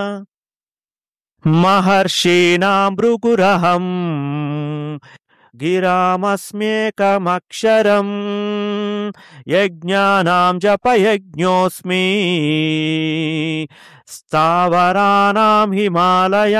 మహర్షీణాం భృగురహం గిరామస్మేకమక్షరం యజ్ఞానాం జపయజ్ఞోస్మి స్థావరాణాం హిమాలయ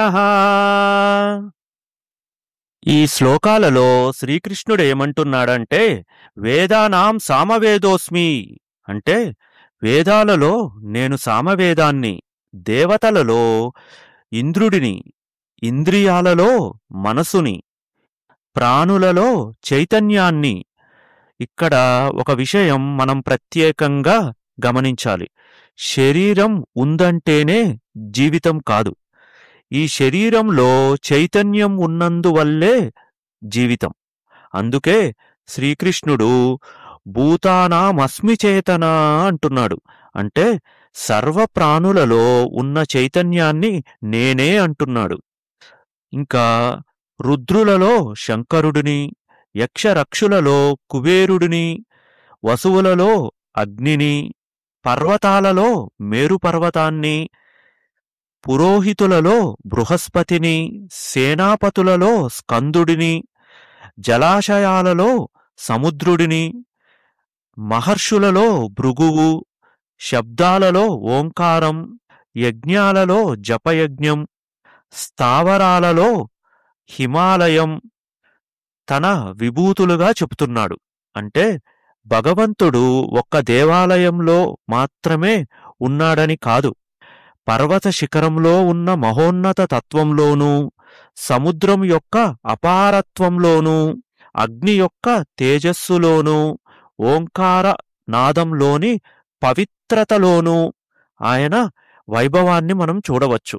ఈ శ్లోకాలలో శ్రీకృష్ణుడు ఏమంటున్నాడంటే వేదానాం సామవేదోస్మి అంటే వేదాలలో నేను సామవేదాన్ని దేవతలలో ఇంద్రుడిని ఇంద్రియాలలో మనసుని ప్రాణులలో చైతన్యాన్ని ఇక్కడ ఒక విషయం మనం ప్రత్యేకంగా గమనించాలి శరీరం ఉందంటేనే జీవితం కాదు ఈ శరీరంలో చైతన్యం ఉన్నందువల్లే జీవితం అందుకే శ్రీకృష్ణుడు భూతానామస్మి చేతన అంటున్నాడు అంటే సర్వ ప్రాణులలో ఉన్న చైతన్యాన్ని నేనే అంటున్నాడు ఇంకా రుద్రులలో శంకరుడిని యక్షరక్షులలో కుబేరుడిని వసువులలో అగ్నిని పర్వతాలలో మేరు పర్వతాన్ని పురోహితులలో బృహస్పతిని సేనాపతులలో స్కందుడిని జలాశయాలలో సముద్రుడిని మహర్షులలో భృగువు శబ్దాలలో ఓంకారం యజ్ఞాలలో జపయజ్ఞం స్థావరాలలో హిమాలయం తన విభూతులుగా చెప్తున్నాడు అంటే భగవంతుడు ఒక్క దేవాలయంలో మాత్రమే ఉన్నాడని కాదు పర్వత శిఖరంలో ఉన్న మహోన్నత తత్వంలోనూ సముద్రం యొక్క అపారత్వంలోనూ అగ్ని యొక్క తేజస్సులోనూ ఓంకార నాదంలోని పవిత్రతలోనూ ఆయన వైభవాన్ని మనం చూడవచ్చు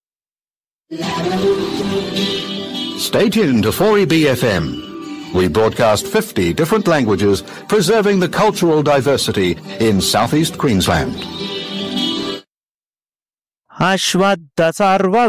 Stay tuned to 4EBFM. We broadcast 50 different languages, preserving the cultural diversity in southeast Queensland. అశ్వత్థ సర్వ